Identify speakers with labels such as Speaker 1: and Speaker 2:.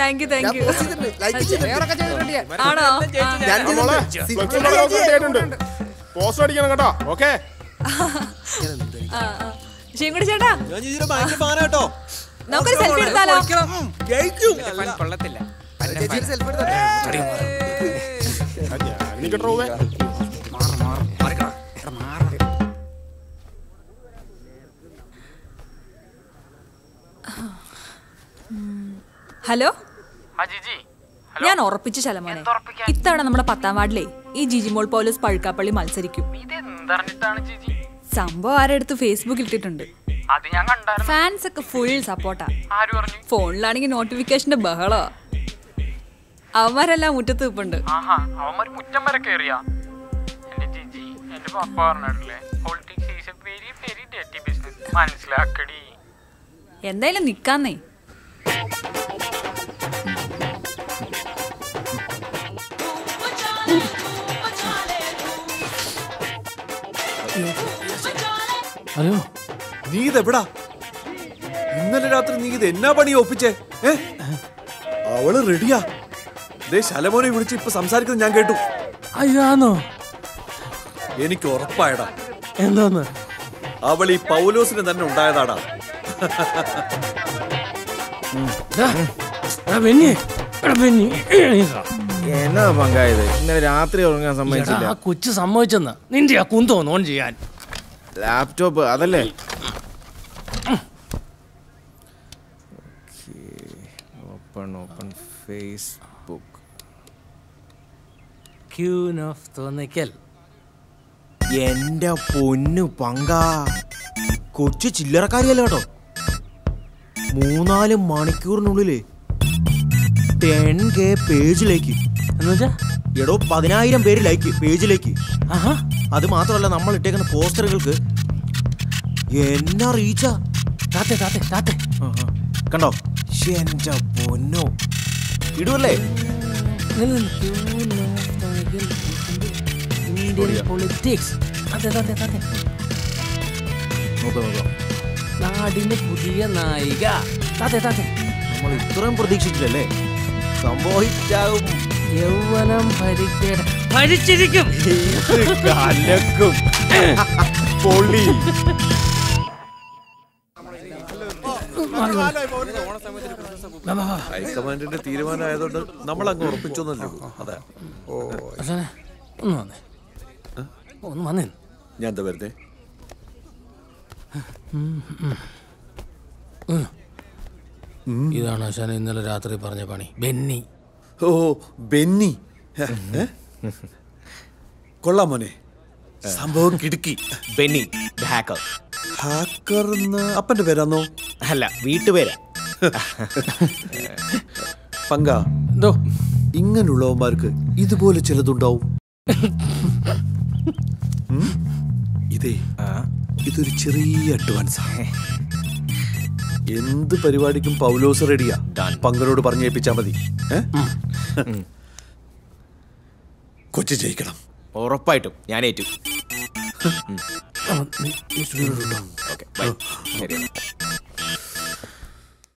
Speaker 1: Thank you thank you
Speaker 2: വേറൊക്കെ ചെയ്തിട്ടുണ്ട് ഞാൻ.
Speaker 1: ആണോ
Speaker 2: ഞാൻ
Speaker 3: മോളെ
Speaker 2: ചെയ്തിട്ടുണ്ട്.
Speaker 3: ഫ്ലെക്സും ഒക്കെ കിട്ടിയിട്ടുണ്ട് പോസ്റ്റർ അടിക്കണം കേട്ടോ ഓക്കെ
Speaker 1: ശിവൻകുട്ടി ചേട്ടാ
Speaker 4: ഞാൻ ചേച്ചിയുടെ ഭയങ്കര ഫാനാ കേട്ടോ
Speaker 1: നമുക്കൊരു സെൽഫി എടുത്താലോ
Speaker 4: ജയിക്കും
Speaker 5: കൊള്ളത്തില്ല
Speaker 2: ചേച്ചി ഒരു selfie എടുത്തോ.
Speaker 3: ഞാൻ നിക്കട്ടെ റൂബേ
Speaker 1: ഹലോ
Speaker 5: ആ ജിജി
Speaker 1: ഞാൻ ഉറപ്പിച്ചു ശലമോനെ ഇത്തവണ നമ്മുടെ പത്താം വാർഡിലെ ഈ ജിജിമോൾ പോലീസ് പഴുക്കാപ്പള്ളി മത്സരിക്കും
Speaker 5: ഇത് എന്തറിഞ്ഞിട്ടാണ് ജിജി
Speaker 1: സംഭവം ആരെടുത്ത് ഫേസ്ബുക്കിൽ ഇട്ടിട്ടുണ്ട്
Speaker 5: അത് ഞാൻ കണ്ടായിരുന്നു
Speaker 1: ഫാൻസ് ഒക്കെ ഫുൾ സപ്പോർട്ടാ
Speaker 5: ആര് പറഞ്ഞു
Speaker 1: ഫോണിലാണെങ്കിൽ നോട്ടിഫിക്കേഷന്റെ ബഹളോ അവന്മാരെല്ലാം മുറ്റത്ത് നിൽപ്പുണ്ട്
Speaker 5: ആഹാ അവന്മാര് മുറ്റം വരെ കയറിയാ എന്റെ ജിജി എന്റെ പപ്പ പറഞ്ഞിട്ടില്ലേ politics is a very very ഡേറ്റി ബിസിനസ് മനസ്സിലാക്കടി
Speaker 1: എന്തായാലും നിക്കാന്നേ
Speaker 6: ഹലോ
Speaker 4: നീ ഇതെവിടാ ഇന്നലെ രാത്രി നീ ഇത് എന്നാ പണി ഒപ്പിച്ചേ ഏ അവള് റെഡിയാ ദേ ശലമോനെ വിളിച്ച് ഇപ്പൊ സംസാരിക്കുന്നത് ഞാൻ കേട്ടു
Speaker 6: അയ്യാന്നോ
Speaker 4: എനിക്ക് ഉറപ്പായടാ
Speaker 6: എന്തോന്ന്
Speaker 4: അവൾ ഈ പൗലോസിന് തന്നെ ഉണ്ടായതാടാ
Speaker 6: ദാ, എടാ ബെന്നി, എടാ ബെന്നി, എണീറ്റോ.
Speaker 7: എന്നാ പങ്കായത് ഇന്നലെ രാത്രി ഉറങ്ങാൻ
Speaker 6: എടാ,
Speaker 7: സമ്മതിച്ചില്ല
Speaker 6: ആ കൊച്ചു സമ്മതിച്ചെന്ന് നിന്റെ ആ കുന്തോന്ന് ഓൺ ചെയ്യാൻ
Speaker 7: ലാപ്ടോപ്പ് അതല്ലേ open open Facebook
Speaker 6: queen of തോന്നിക്കൽ
Speaker 7: എന്റെ പൊന്നു പങ്കാ കൊച്ചു ചില്ലറക്കാരിയല്ല കേട്ടോ മൂന്നാല് മണിക്കൂറിനുള്ളില് ടെൻ കെ പേജിലേക്ക്
Speaker 6: എന്നുവെച്ചാ
Speaker 7: എടോ പതിനായിരം പേര് ലൈക്ക് പേജിലേക്ക്
Speaker 6: ആഹാ
Speaker 7: അത് മാത്രമല്ല നമ്മൾ ഇട്ടേക്കുന്ന പോസ്റ്ററുകൾക്ക് എന്നാ റീച്ചാ
Speaker 6: താത്തെ താത്തെ താത്തെ
Speaker 7: കണ്ടോ ശ്ശെ, എന്റെ പൊന്നോ ഇടുവല്ലേ
Speaker 6: നില്ല് നില്ല്. Queen of തോന്നിക്കൽ ഇന്ത്യൻ പൊളിറ്റിക്സ് അതെ അതെ അതെ
Speaker 7: നോക്കാം നോക്കാം
Speaker 6: നാടിന്റെ പുതിയ നായിക താത്തെ താത്തെ
Speaker 7: നമ്മൾ ഇത്രയും പ്രതീക്ഷിച്ചില്ലല്ലേ സംഭവിച്ചാകും
Speaker 6: യൗവനം ഭരിക്കേട ഭരിച്ചിരിക്കും
Speaker 7: കലക്കും പൊളി
Speaker 6: വാ, വാ, വാ.
Speaker 4: ഹൈക്കമാൻഡിന്റെ തീരുമാനമായതുകൊണ്ട് നമ്മൾ അങ്ങ് ഉറപ്പിച്ചൊന്നല്ലോ അതെ
Speaker 6: അച്ഛനെ ഒന്ന് വന്നേ ഒന്ന് വന്നേ
Speaker 4: ഞാൻ എന്താ വെറുതെ
Speaker 6: ഇതാണ് അച്ഛൻ ഇന്നലെ രാത്രി പറഞ്ഞ പണി ബെന്നി
Speaker 4: ഓ ബെന്നി ഏ? കൊള്ളാം മോനെ സംഭവം കിടുക്കി
Speaker 7: ബെന്നി ഹാക്കർ
Speaker 4: ഹാക്കർ അപ്പന്റെ പേരാന്നോ
Speaker 7: അല്ല വീട്ടുപേരാ
Speaker 4: പങ്ക
Speaker 6: എന്തോ
Speaker 4: ഇങ്ങനെയുള്ളവന്മാർക്ക് ഇതുപോലെ ചിലതുണ്ടാവും ഉം? ഇതേ ഇതൊരു ചെറിയ അഡ്വാൻസ് എന്ത് പരിപാടിക്കും പൗലോസ് റെഡിയാ പങ്കനോട് പറഞ്ഞേൽപ്പിച്ചാ മതി ഏ? കൊച്ചു ജയിക്കണം
Speaker 7: ഉറപ്പായിട്ടും ഞാൻ ഏറ്റു
Speaker 6: ആ, നീ ഈ സ്റ്റുഡിയോയിലോട്ട് വാ.
Speaker 7: ഓക്കെ ബൈ ശരി